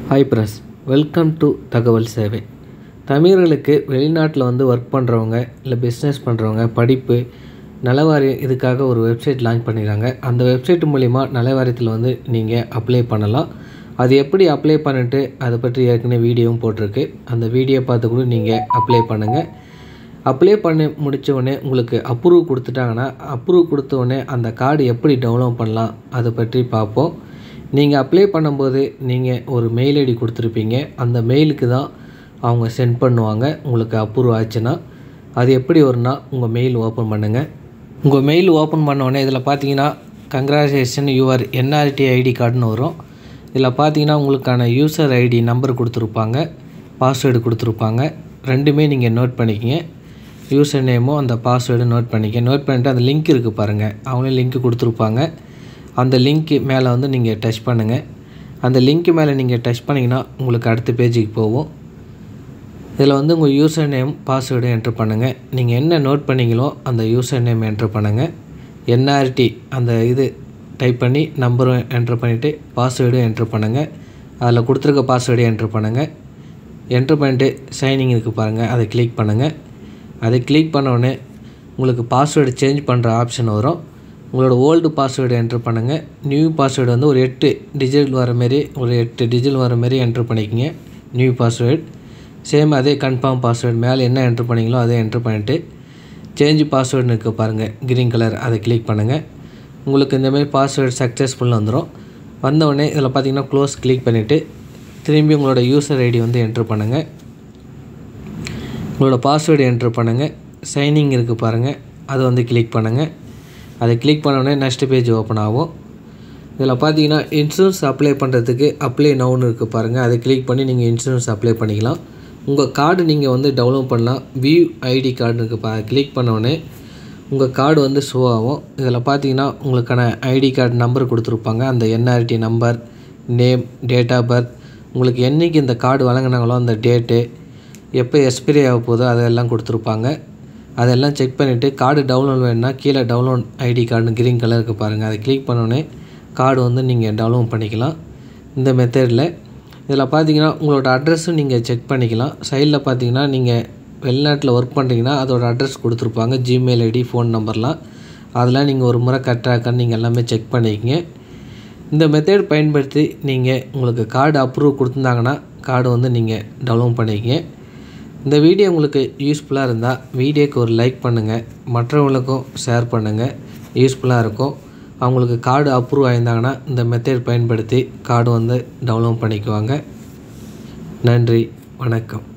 hi press welcome to தகவல் சேவை தமிழர்களுக்கு வெளிநாட்டில் வந்து ஒர்க் பண்ணுறவங்க இல்லை பிஸ்னஸ் பண்ணுறவங்க படிப்பு நலவாரியம் இதுக்காக ஒரு வெப்சைட் லான்ச் பண்ணிடுறாங்க அந்த வெப்சைட் மூலிமா நலவாரியத்தில் வந்து நீங்கள் அப்ளை பண்ணலாம் அது எப்படி அப்ளை பண்ணிட்டு அதை பற்றி ஏற்கனவே வீடியோவும் போட்டிருக்கு அந்த வீடியோ பார்த்து கூட நீங்கள் அப்ளை பண்ணுங்கள் அப்ளை பண்ணி முடித்த உடனே உங்களுக்கு அப்ரூவ் கொடுத்துட்டாங்கன்னா அப்ரூவ் கொடுத்த உடனே அந்த கார்டு எப்படி டவுன்லோட் பண்ணலாம் அதை பற்றி பார்ப்போம் நீங்கள் அப்ளை பண்ணும்போது நீங்கள் ஒரு மெயில் ஐடி கொடுத்துருப்பீங்க அந்த மெயிலுக்கு தான் அவங்க சென்ட் பண்ணுவாங்க உங்களுக்கு அப்ரூவ் ஆச்சுன்னா அது எப்படி வரும்னா உங்கள் மெயில் ஓப்பன் பண்ணுங்கள் உங்கள் மெயில் ஓப்பன் பண்ண உடனே இதில் பார்த்தீங்கன்னா கங்க்ராச்சுலேஷன் யுவர் என்ஆர்டி ஐடி கார்டுன்னு வரும் இதில் பார்த்தீங்கன்னா உங்களுக்கான யூசர் ஐடி நம்பர் கொடுத்துருப்பாங்க பாஸ்வேர்டு கொடுத்துருப்பாங்க ரெண்டுமே நீங்கள் நோட் பண்ணிக்கிங்க யூசர் நேமும் அந்த பாஸ்வேர்டு நோட் பண்ணிக்க நோட் பண்ணிட்டு அந்த லிங்க் இருக்குது பாருங்கள் அவங்களே லிங்க் கொடுத்துருப்பாங்க அந்த லிங்க்கு மேலே வந்து நீங்கள் டச் பண்ணுங்கள் அந்த லிங்க்கு மேலே நீங்கள் டச் பண்ணிங்கன்னா உங்களுக்கு அடுத்த பேஜுக்கு போகும் இதில் வந்து உங்கள் யூசர் நேம் பாஸ்வேர்டு என்ட்ரு பண்ணுங்கள் நீங்கள் என்ன நோட் பண்ணீங்களோ அந்த யூசர் நேம் என்ட்ரு பண்ணுங்கள் என்ஆர்டி அந்த இது டைப் பண்ணி நம்பரும் என்ட்ரு பண்ணிவிட்டு பாஸ்வேர்டும் என்ட்ரு பண்ணுங்கள் அதில் கொடுத்துருக்க பாஸ்வேர்டு என்ட்ரு பண்ணுங்கள் என்ட்ரு பண்ணிட்டு சைனிங் இருக்குது பாருங்கள் அதை கிளிக் பண்ணுங்கள் அதை கிளிக் பண்ண உடனே உங்களுக்கு பாஸ்வேர்டு சேஞ்ச் பண்ணுற ஆப்ஷன் வரும் உங்களோட ஓல்டு பாஸ்வேர்டு என்ட்ரு பண்ணுங்கள் நியூ பாஸ்வேர்டு வந்து ஒரு எட்டு டிஜிட் வர மாரி ஒரு எட்டு டிஜிட் வர மாரி என்ட்ரு பண்ணிக்கோங்க நியூ பாஸ்வேர்டு சேம் அதே கன்ஃபார்ம் பாஸ்வேர்டு மேலே என்ன என்ட்ரு பண்ணீங்களோ அதை என்ட்ரு பண்ணிவிட்டு சேஞ்ச் பாஸ்வேர்டுன்னு இருக்குது பாருங்கள் க்ரீன் கலர் அதை கிளிக் பண்ணுங்கள் உங்களுக்கு இந்தமாரி பாஸ்வேர்டு சக்ஸஸ்ஃபுல்லாக வந்துடும் வந்தவுடனே இதில் பார்த்தீங்கன்னா க்ளோஸ் கிளிக் பண்ணிவிட்டு திரும்பி உங்களோட யூசர் ஐடி வந்து என்ட்ரு பண்ணுங்கள் உங்களோட பாஸ்வேர்டு என்ட்ரு பண்ணுங்கள் சைனிங் இருக்குது பாருங்கள் அதை வந்து கிளிக் பண்ணுங்கள் அதை கிளிக் பண்ணோடனே நெக்ஸ்ட் பேஜ் ஓப்பன் ஆகும் இதில் பார்த்தீங்கன்னா இன்சூரன்ஸ் அப்ளை பண்ணுறதுக்கு அப்ளை நவுன்னு இருக்குது பாருங்கள் அதை கிளிக் பண்ணி நீங்கள் இன்சூரன்ஸ் அப்ளை பண்ணிக்கலாம் உங்கள் கார்டு நீங்கள் வந்து டவுன்லோட் பண்ணலாம் வியூ ஐடி கார்டு இருக்குது பா கிளிக் பண்ணோடனே உங்கள் கார்டு வந்து ஷோ ஆகும் இதில் பார்த்தீங்கன்னா உங்களுக்கான ஐடி கார்டு நம்பர் கொடுத்துருப்பாங்க அந்த NRT number name date of birth உங்களுக்கு என்றைக்கு இந்த கார்டு வழங்கினாங்களோ அந்த டேட்டு எப்போ எக்ஸ்பிரி ஆக போதோ அதெல்லாம் கொடுத்துருப்பாங்க அதெல்லாம் செக் பண்ணிவிட்டு கார்டு டவுன்லோட் வேணுன்னா கீழே டவுன்லோட் ஐடி கார்டுன்னு க்ரீன் கலருக்கு பாருங்கள் அதை கிளிக் பண்ணோடனே கார்டு வந்து நீங்கள் டவுன்லோட் பண்ணிக்கலாம் இந்த மெத்தடில் இதில் பார்த்தீங்கன்னா உங்களோட அட்ரஸும் நீங்கள் செக் பண்ணிக்கலாம் சைடில் பார்த்தீங்கன்னா நீங்கள் வெளிநாட்டில் ஒர்க் பண்ணுறீங்கன்னா அதோட அட்ரஸ் கொடுத்துருப்பாங்க ஜிமெயில் ஐடி ஃபோன் நம்பர்லாம் அதெல்லாம் நீங்கள் ஒரு முறை கரெக்டாக நீங்கள் எல்லாமே செக் பண்ணிக்கங்க இந்த மெத்தட் பயன்படுத்தி நீங்கள் உங்களுக்கு கார்டு அப்ரூவ் கொடுத்துருந்தாங்கன்னா கார்டு வந்து நீங்கள் டவுன்லோட் பண்ணிக்கங்க இந்த வீடியோ உங்களுக்கு யூஸ்ஃபுல்லாக இருந்தால் வீடியோக்கு ஒரு லைக் பண்ணுங்கள் மற்றவங்களுக்கும் ஷேர் பண்ணுங்கள் யூஸ்ஃபுல்லாக இருக்கும் அவங்களுக்கு கார்டு அப்ரூவ் ஆயிருந்தாங்கன்னா இந்த மெத்தட் பயன்படுத்தி கார்டு வந்து டவுன்லோட் பண்ணிக்குவாங்க நன்றி வணக்கம்